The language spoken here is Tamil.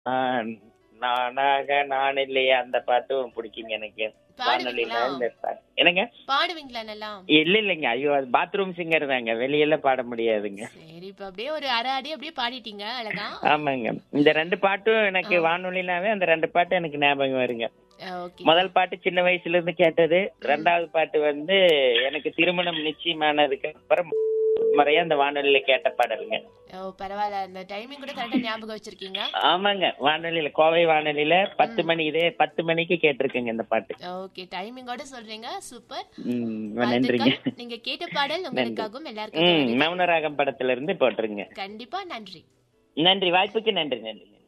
ஆ, நானாக நான் இல்லையே அந்த பாட்டும் பிடிக்குங்க எனக்கு வானொலியில பாடுவீங்களா இந்த பாட்டு என்னங்க பாடுவீங்களா நல்லா இல்ல இல்லைங்க ஐயோ அது பாத்ரூம் சிங்கர் தாங்க வெளியில பாட முடியாதுங்க சரி இப்ப அப்படியே ஒரு அரை அடி அப்படியே பாடிட்டீங்க அழகா ஆமாங்க இந்த ரெண்டு பாட்டும் எனக்கு வானொலினாவே அந்த ரெண்டு பாட்டு எனக்கு ஞாபகம் வருங்க ஓகே முதல் பாட்டு சின்ன வயசுல இருந்து கேட்டது ரெண்டாவது பாட்டு வந்து எனக்கு திருமணம் நிச்சயமானதுக்கு அப்புறம் முறையா அந்த வானொலியில கேட்ட பாடலுங்க ஓ பரவாயில்ல அந்த டைமிங் கூட கரெக்டா ஞாபகம் வச்சிருக்கீங்க ஆமாங்க வானொலியில கோவை வானொலியில பத்து மணி இதே பத்து மணிக்கு கேட்டிருக்கேங்க இந்த பாட்டு ஓகே டைமிங்கோட சொல்றீங்க சூப்பர் ம், நன்றிங்க வாழ்த்துக்கள் நீங்க கேட்ட பாடல் உங்களுக்காகவும் ம் எல்லாருக்கும் மௌனராகம் படத்துல இருந்து போட்டுருங்க கண்டிப்பா நன்றி நன்றி வாய்ப்புக்கு நன்றி நன்றி